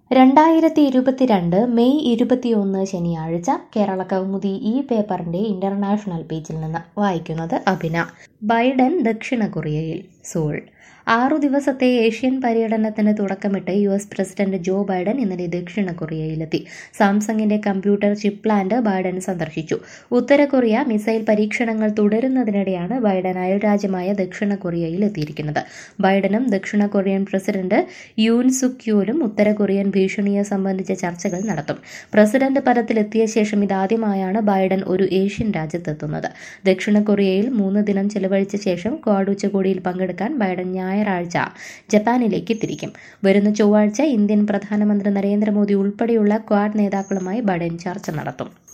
രണ്ടായിരത്തി ഇരുപത്തിരണ്ട് മെയ് ഇരുപത്തിയൊന്ന് ശനിയാഴ്ച കേരള കൗമുദി ഈ പേപ്പറിന്റെ ഇന്റർനാഷണൽ പേജിൽ നിന്ന് വായിക്കുന്നത് അഭിന ബൈഡൻ ദക്ഷിണ കൊറിയയിൽ സോൾ ആറു ദിവസത്തെ ഏഷ്യൻ പര്യടനത്തിന് തുടക്കമിട്ട് U S president Joe Biden ഇന്നലെ ദക്ഷിണ കൊറിയയിലെത്തി സാംസങ്ങിന്റെ കമ്പ്യൂട്ടർ ചിപ്പ് പ്ലാന്റ് ബൈഡൻ സന്ദർശിച്ചു ഉത്തര കൊറിയ മിസൈൽ പരീക്ഷണങ്ങൾ തുടരുന്നതിനിടെയാണ് ബൈഡൻ അയൽരാജ്യമായ ദക്ഷിണ കൊറിയയിൽ എത്തിയിരിക്കുന്നത് ബൈഡനും ദക്ഷിണ കൊറിയൻ പ്രസിഡന്റ് യൂൻ സുക്യൂലും ഉത്തര കൊറിയൻ ഭീഷണിയെ സംബന്ധിച്ച ചർച്ചകൾ നടത്തും പ്രസിഡന്റ് പദത്തിലെത്തിയ ശേഷം ഇതാദ്യമായാണ് ബൈഡൻ ഒരു ഏഷ്യൻ രാജ്യത്തെത്തുന്നത് ദക്ഷിണ കൊറിയയിൽ മൂന്ന് ദിനം ചെലവഴിച്ച ശേഷം ക്വാഡ് ഉച്ചകോടിയിൽ പങ്കെടുക്കാൻ ബൈഡൻ ഞായറാഴ്ച ജപ്പാനിലേക്ക് തിരിക്കും വരുന്ന ചൊവ്വാഴ്ച ഇന്ത്യൻ പ്രധാനമന്ത്രി നരേന്ദ്രമോദി ഉൾപ്പെടെയുള്ള ക്വാഡ് നേതാക്കളുമായി ബൈഡൻ ചർച്ച നടത്തും